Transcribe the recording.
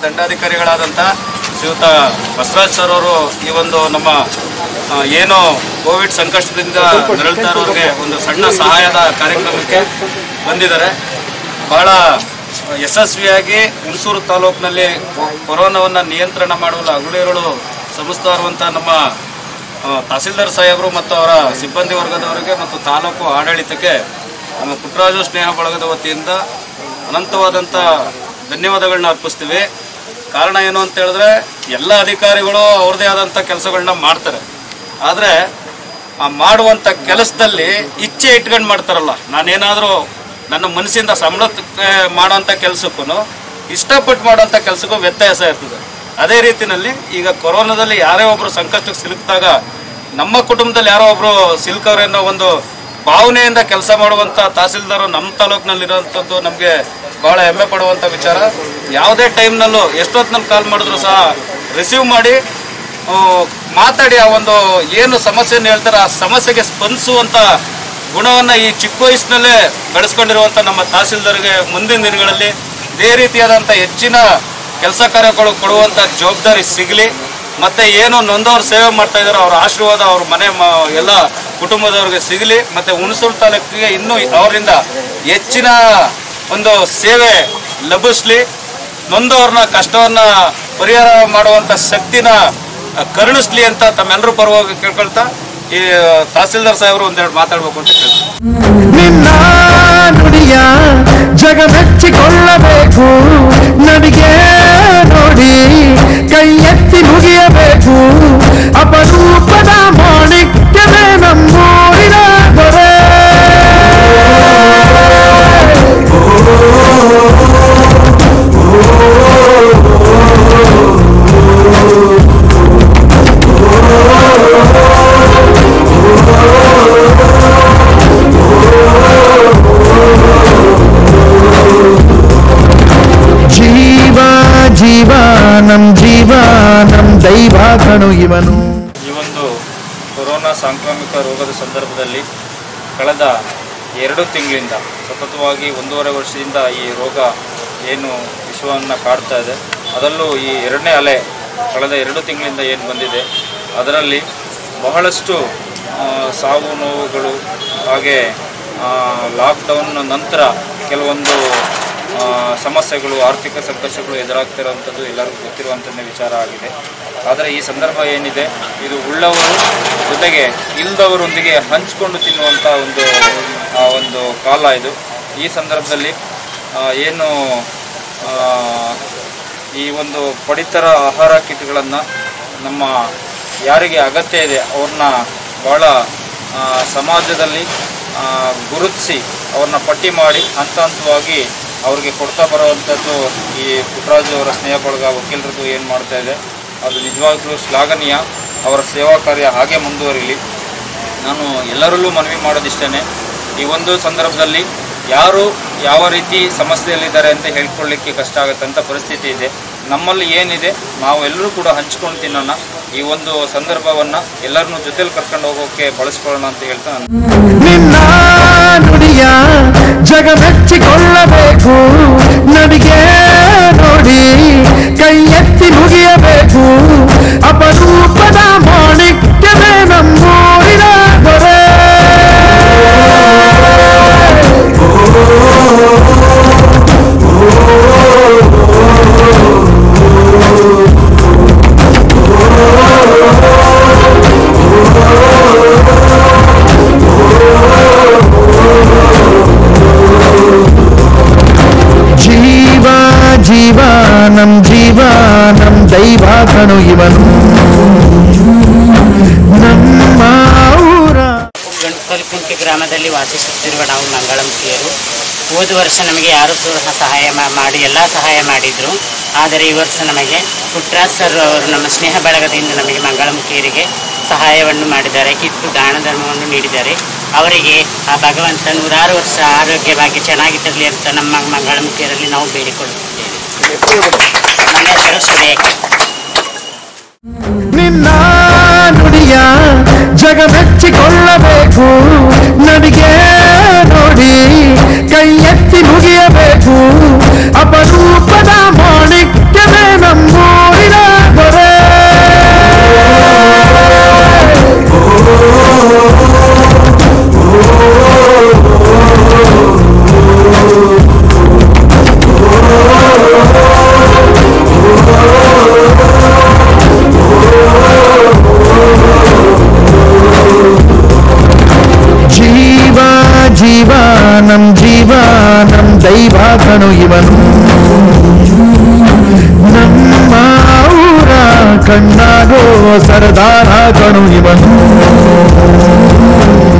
ದಂಡಾಧಿಕಾರಿಗಳಾದಂಥ ಶ್ರೀಯುತ ಬಸವರಾಜ್ ಸರ್ ಅವರು ಈ ಒಂದು ನಮ್ಮ ಆ, ಏನು ಕೋವಿಡ್ ಸಂಕಷ್ಟದಿಂದ ನರಳ್ತಾ ಇರೋರಿಗೆ ಒಂದು ಸಣ್ಣ ಸಹಾಯದ ಕಾರ್ಯಕ್ರಮಕ್ಕೆ ಬಂದಿದ್ದಾರೆ ಬಹಳ ಯಶಸ್ವಿಯಾಗಿ ಹುಣಸೂರು ತಾಲೂಕಿನಲ್ಲಿ ಕೊರೋನಾವನ್ನು ನಿಯಂತ್ರಣ ಮಾಡುವಲ್ಲಿ ಹಗಲಿರುಳು ಶ್ರಮಿಸ್ತಾ ಇರುವಂಥ ನಮ್ಮ ಆ, ತಹಸೀಲ್ದಾರ್ ಸಾಹೇಬರು ಮತ್ತು ಅವರ ಸಿಬ್ಬಂದಿ ವರ್ಗದವರಿಗೆ ಮತ್ತು ತಾಲೂಕು ಆಡಳಿತಕ್ಕೆ ನಮ್ಮ ಪುಟ್ಟರಾಜು ಸ್ನೇಹ ಬಳಗದ ವತಿಯಿಂದ ಅನಂತವಾದಂಥ ಧನ್ಯವಾದಗಳನ್ನ ಅರ್ಪಿಸ್ತೀವಿ ಕಾರಣ ಏನು ಅಂತ ಹೇಳಿದ್ರೆ ಎಲ್ಲ ಅಧಿಕಾರಿಗಳು ಅವ್ರದ್ದೇ ಆದಂಥ ಕೆಲಸಗಳನ್ನ ಮಾಡ್ತಾರೆ ಆದರೆ ಆ ಮಾಡುವಂಥ ಕೆಲಸದಲ್ಲಿ ಇಚ್ಛೆ ಇಟ್ಕೊಂಡು ಮಾಡ್ತಾರಲ್ಲ ನಾನೇನಾದರೂ ನನ್ನ ಮನಸ್ಸಿಂದ ಸಂಬಳಕ್ಕೆ ಮಾಡೋಂಥ ಕೆಲಸಕ್ಕೂ ಇಷ್ಟಪಟ್ಟು ಮಾಡೋಂಥ ಕೆಲಸಕ್ಕೂ ವ್ಯತ್ಯಾಸ ಇರ್ತದೆ ಅದೇ ರೀತಿಯಲ್ಲಿ ಈಗ ಕೊರೋನಾದಲ್ಲಿ ಯಾರೇ ಒಬ್ಬರು ಸಂಕಷ್ಟಕ್ಕೆ ಸಿಲುಕಿದಾಗ ನಮ್ಮ ಕುಟುಂಬದಲ್ಲಿ ಯಾರೋ ಒಬ್ಬರು ಸಿಲುಕವ್ರೆ ಅನ್ನೋ ಒಂದು ಭಾವನೆಯಿಂದ ಕೆಲಸ ಮಾಡುವಂಥ ತಹಸೀಲ್ದಾರು ನಮ್ಮ ತಾಲೂಕಿನಲ್ಲಿರೋಂಥದ್ದು ನಮಗೆ ಬಹಳ ಹೆಮ್ಮೆ ಪಡುವಂಥ ವಿಚಾರ ಯಾವುದೇ ಟೈಮ್ನಲ್ಲೂ ಎಷ್ಟೊತ್ತಿನಲ್ಲಿ ಕಾಲ್ ಮಾಡಿದ್ರು ಸಹ ರಿಸೀವ್ ಮಾಡಿ ಆ, ಮಾತಾಡಿ ಆ ಒಂದು ಏನು ಸಮಸ್ಯೆಯನ್ನು ಹೇಳ್ತಾರೆ ಆ ಸಮಸ್ಯೆಗೆ ಸ್ಪಂದಿಸುವಂಥ ಗುಣವನ್ನು ಈ ಚಿಕ್ಕ ವಯಸ್ಸಿನಲ್ಲೇ ಬೆಳೆಸ್ಕೊಂಡಿರುವಂಥ ನಮ್ಮ ತಹಸೀಲ್ದಾರ್ಗೆ ಮುಂದಿನ ದಿನಗಳಲ್ಲಿ ಇದೇ ರೀತಿಯಾದಂಥ ಹೆಚ್ಚಿನ ಕೆಲಸ ಕಾರ್ಯಗಳು ಕೊಡುವಂಥ ಜವಾಬ್ದಾರಿ ಸಿಗಲಿ ಮತ್ತು ಏನು ನೊಂದವ್ರು ಸೇವೆ ಮಾಡ್ತಾ ಇದ್ದಾರೋ ಅವ್ರ ಆಶೀರ್ವಾದ ಅವ್ರ ಮನೆ ಮ ಎಲ್ಲ ಕುಟುಂಬದವ್ರಿಗೆ ಸಿಗಲಿ ಮತ್ತು ಹುಣಸೂರು ತಾಲೂಕಿಗೆ ಇನ್ನೂ ಅವರಿಂದ ಹೆಚ್ಚಿನ ಒಂದು ಸೇವೆ ಲಭಿಸ್ಲಿ ನೊಂದವ್ರನ್ನ ಕಷ್ಟವನ್ನ ಪರಿಹಾರ ಮಾಡುವಂಥ ಶಕ್ತಿನ ಕರುಣಿಸ್ಲಿ ಅಂತ ತಮ್ಮೆಲ್ಲರೂ ಪರವಾಗಿ ಕೇಳ್ಕೊಳ್ತಾ ಈ ತಹಸೀಲ್ದಾರ್ ಸಾಹೇಬರು ಒಂದೆರಡು ಮಾತಾಡ್ಬೇಕು ಅಂತ ಕೇಳ್ತೀನಿ ನಿನ್ನ ನುಡಿಯ ಜಗ ಮೆಚ್ಚಿಕೊಳ್ಳಬೇಕು ನಡಿಗೆ ನೋಡಿ ಕೈ ಎತ್ತಿ ಮುಗಿಯಬೇಕು ಅಪರೂಪದ ಮಾಣಿಕ್ಯವೇ ನಮ್ಮೂರಿನ ದೊರೆ ಜೀವ ಜೀವ ನಮ್ ಜೀವ ನಮ್ ದೈವ ಕಣು ಇವನು ಈ ಒಂದು ಕೊರೋನಾ ಸಾಂಕ್ರಾಮಿಕ ರೋಗದ ಸಂದರ್ಭದಲ್ಲಿ ಕಳೆದ ಎರಡು ತಿಂಗಳಿಂದ ಸತತವಾಗಿ ಒಂದೂವರೆ ವರ್ಷದಿಂದ ಈ ರೋಗ ಏನು ವಿಶ್ವವನ್ನು ಕಾಡ್ತಾ ಇದೆ ಅದರಲ್ಲೂ ಈ ಎರಡನೇ ಅಲೆ ಕಳೆದ ಎರಡು ತಿಂಗಳಿಂದ ಏನು ಬಂದಿದೆ ಅದರಲ್ಲಿ ಬಹಳಷ್ಟು ಆ, ಸಾವು ನೋವುಗಳು ಹಾಗೆ ಲಾಕ್ಡೌನ್ ನಂತರ ಕೆಲವೊಂದು ಆ, ಸಮಸ್ಯೆಗಳು ಆರ್ಥಿಕ ಸಂಕಷ್ಟಗಳು ಎದುರಾಗ್ತಿರೋವಂಥದ್ದು ಎಲ್ಲರಿಗೂ ಗೊತ್ತಿರುವಂಥದ್ದೇ ವಿಚಾರ ಆಗಿದೆ ಆದರೆ ಈ ಸಂದರ್ಭ ಏನಿದೆ ಇದು ಉಳ್ಳವರು ಜೊತೆಗೆ ಇಲ್ಲದವರೊಂದಿಗೆ ಹಂಚಿಕೊಂಡು ತಿನ್ನುವಂಥ ಒಂದು ಆ, ಒಂದು ಕಾಲ ಇದು ಈ ಸಂದರ್ಭದಲ್ಲಿ ಆ, ಏನು ಆ, ಈ ಒಂದು ಪಡಿತರ ಆಹಾರ ಕಿಟ್ಗಳನ್ನು ನಮ್ಮ ಯಾರಿಗೆ ಅಗತ್ಯ ಇದೆ ಅವ್ರನ್ನ ಭಾಳ ಆ, ಸಮಾಜದಲ್ಲಿ ಗುರುತಿಸಿ ಅವ್ರನ್ನ ಪಟ್ಟಿ ಮಾಡಿ ಹಂತ ಹಂತವಾಗಿ ಅವ್ರಿಗೆ ಕೊಡ್ತಾ ಬರುವಂಥದ್ದು ಈ ಪುಟ್ಟರಾಜು ಅವರ ಸ್ನೇಹ ಬಳಗ ವಕೀಲರದ್ದು ಏನು ಮಾಡ್ತಾ ಇದೆ ಅದು ನಿಜವಾಗ್ಲೂ ಶ್ಲಾಘನೀಯ ಅವರ ಸೇವಾ ಕಾರ್ಯ ಹಾಗೆ ಮುಂದುವರಿಲಿ ನಾನು ಎಲ್ಲರಲ್ಲೂ ಮನವಿ ಮಾಡೋದಿಷ್ಟೇ ಈ ಒಂದು ಸಂದರ್ಭದಲ್ಲಿ ಯಾರು ಯಾವ ರೀತಿ ಸಮಸ್ಯೆಯಲ್ಲಿದ್ದಾರೆ ಅಂತ ಹೇಳ್ಕೊಳ್ಳಿಕ್ಕೆ ಕಷ್ಟ ಆಗುತ್ತಂತ ಪರಿಸ್ಥಿತಿ ಇದೆ ನಮ್ಮಲ್ಲಿ ಏನಿದೆ ನಾವು ಎಲ್ಲರೂ ಕೂಡ ಹಂಚ್ಕೊಂಡು ತಿನ್ನೋಣ ಈ ಒಂದು ಸಂದರ್ಭವನ್ನು ಎಲ್ಲರನ್ನೂ ಜೊತೆಲಿ ಕರ್ಕೊಂಡು ಹೋಗೋಕ್ಕೆ ಬಳಸ್ಕೊಳ್ಳೋಣ ಅಂತ ಹೇಳ್ತಾ ನಾನು ನಿನ್ನ ನುಡಿಯ ಜಗ ಮೆಚ್ಚಿಕೊಳ್ಳಬೇಕು ನಡಿಗೆ ನೋಡಿ ಕೈ ಎತ್ತಿ ಮುಗಿಯಬೇಕು ಅಪರೂಪದ ಮಾಣಿಕ್ಯವೇ ನಮ್ಮೂರಿನ ದೊರೆ ಜೀವ ಜೀವ ನಮ್ ಜೀವ ನಮ್ ದೈವ ಕಣು ಇವನು ನಮ್ಮ ಊರ ಗಂಟುಕಲ್ಕುಂಟೆ ಗ್ರಾಮದಲ್ಲಿ ವಾಸಿಸುತ್ತಿರುವ ನಾವು ಮಂಗಳಮುಖಿಯರು ಹೋದ ವರ್ಷ ನಮಗೆ ಯಾರು ಸಹ ಸಹಾಯ ಮಾ- ಮಾಡಿ ಎಲ್ಲ ಸಹಾಯ ಮಾಡಿದರು ಆದರೆ ಈ ವರ್ಷ ನಮಗೆ ಪುಟ್ಟರಾಜ್ ಸರ್ ಅವರು ನಮ್ಮ ಸ್ನೇಹ ಬಳಗದಿಂದ ನಮಗೆ ಮಂಗಳಮುಖಿಯರಿಗೆ ಸಹಾಯವನ್ನು ಮಾಡಿದ್ದಾರೆ ಕಿಟ್ಟು ದಾನ ಧರ್ಮವನ್ನು ನೀಡಿದ್ದಾರೆ ಅವರಿಗೆ ಆ ಭಗವಂತ ನೂರಾರು ವರ್ಷ ಆರೋಗ್ಯವಾಗಿ ಚೆನ್ನಾಗಿರಲಿ ಅಂತ ನಮ್ಮ ಮಂಗಳಮುಖಿಯರಲ್ಲಿ ನಾವು ಬೇಡಿಕೊಳ್ಳುತ್ತಿದ್ದೇವೆ ನನ್ನ ಹೆಸರು ಸುರೇಖ ನಿನ್ನ ನುಡಿಯ ಜಗ ಮೆಚ್ಚಿಕೊಳ್ಳಬೇಕು ನಡಿಗೆ ನೋಡಿ ಕೈ ಎತ್ತಿ ಮುಗಿಯಬೇಕು ಅಪರೂಪದ ಮಾಣಿಕ್ಯವೇ ಕಣ್ಣಾಗೋ ಸರದಾರ ಕಣು ಇವನು